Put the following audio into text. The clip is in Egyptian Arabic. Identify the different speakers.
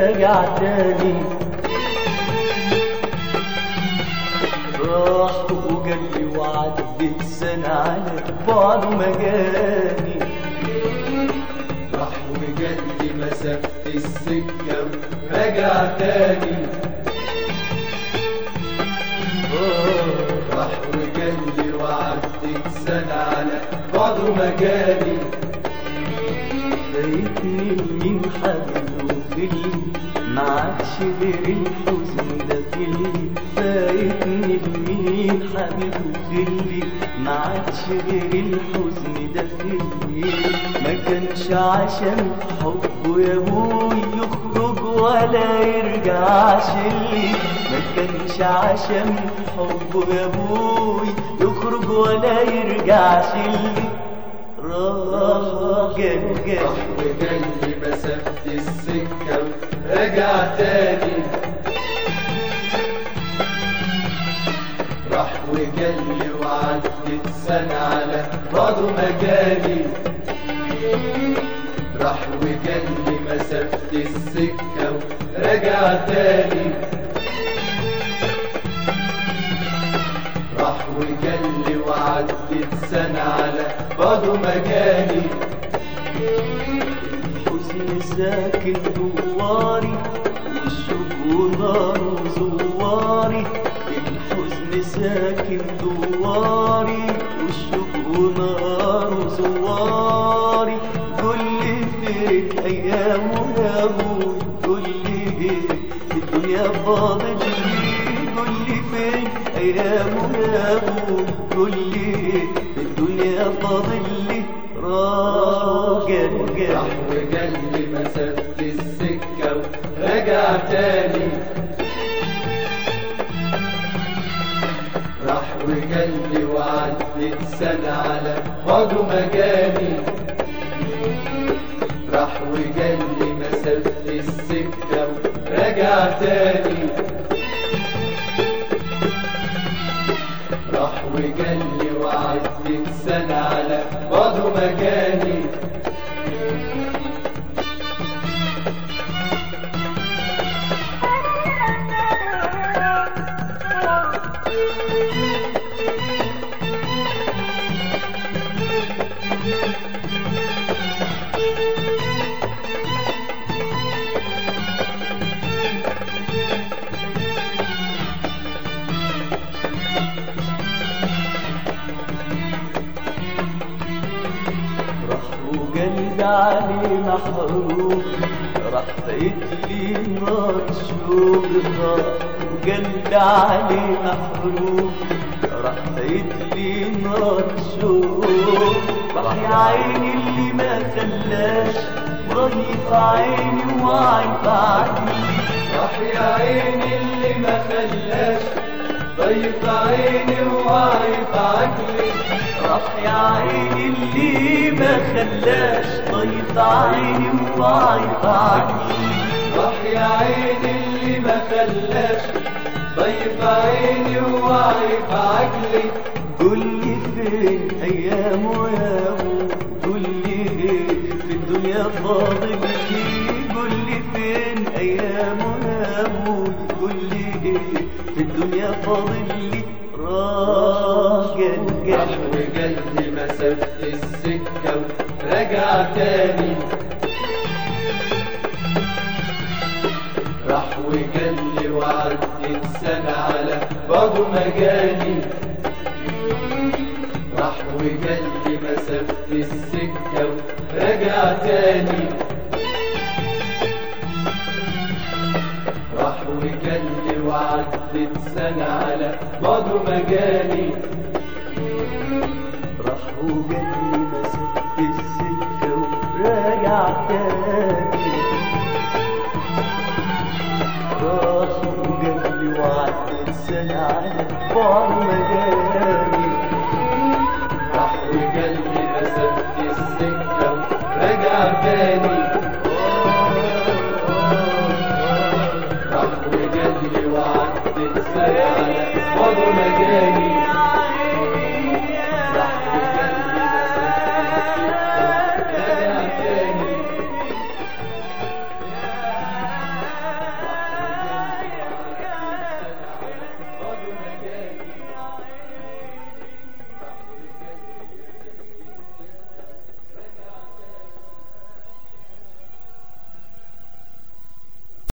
Speaker 1: راجع تاني راح وقال لي وعدت سنة على بعض ما جاني
Speaker 2: راح وقال لي مسافة السكة ورجع تاني راح وقال لي وعدت سنة على بعضه مجاني
Speaker 1: فايتني مين حبيبه في اللي ما عادش غير الحزن ده في اللي فايتني مين حبيبه في اللي ما عادش غير الحزن ده في اللي ما كانش عشان حبه يا ابوي يخرج ولا يرجعش اللي ما كانش عشان حبه يا ابوي يخرج ولا يرجعش اللي راح جال جال
Speaker 2: راح وقال لي مسافة السكة ورجع تاني راح وقال لي وعدت سنة على بعضه مجاني راح وقال لي مسافة السكة ورجع تاني راح وقال لي وعدت سنة على بعضه مجاني
Speaker 1: الحزن ساكن دواري والشوق ونار زواري الحزن ساكن دواري والشوق ونار زواري قول لي فين ايامه يا ابوي قول لي ايه في الدنيا فاضل لي قول لي فين ايامه يا ابوي قول لي ايه في الدنيا فاضل لي راجل
Speaker 2: راح
Speaker 1: جل
Speaker 2: وقال لي مسافة السكة ورجع تاني راح وقال لي وعدت سنة على بعضه مجاني راح وقال لي مسافة السكة ورجع تاني راح وقال لي وعدت سنة على بعضه مجاني
Speaker 1: راح وقلب عليه محروق راح فايت لي نار شوق راح وقلب عليه محروق راح فايت لي نار شوق راح يا عيني اللي ما خلاش ضيف عيني وعيب عقلي
Speaker 2: راح يا عيني اللي ما خلاش ضيق عيني وعيب عقلي
Speaker 1: راح يا عيني اللي ما خلاش ضيف عيني وعيب عقلي
Speaker 2: راح يا عيني اللي ما خلاش ضيق عيني وعيب عقلي
Speaker 1: قول لي فين ايامه يا ابو قول لي ايه في الدنيا فاضل لي قول لي فين ايامه يا ابو قول لي ايه في الدنيا فاضل لي راجل
Speaker 2: راح
Speaker 1: جل
Speaker 2: وقال لي مسافة السكة ورجع تاني راح وقال لي وعدت سنة على بعضه مجاني راح وقال لي مسافة السكة ورجع تاني راح وقال لي وعدت سنة على بعضه مجاني
Speaker 1: راح وقال لي مسكت السكة وراجع تاني راح وقال لي وعدت سنة على بعض مجاني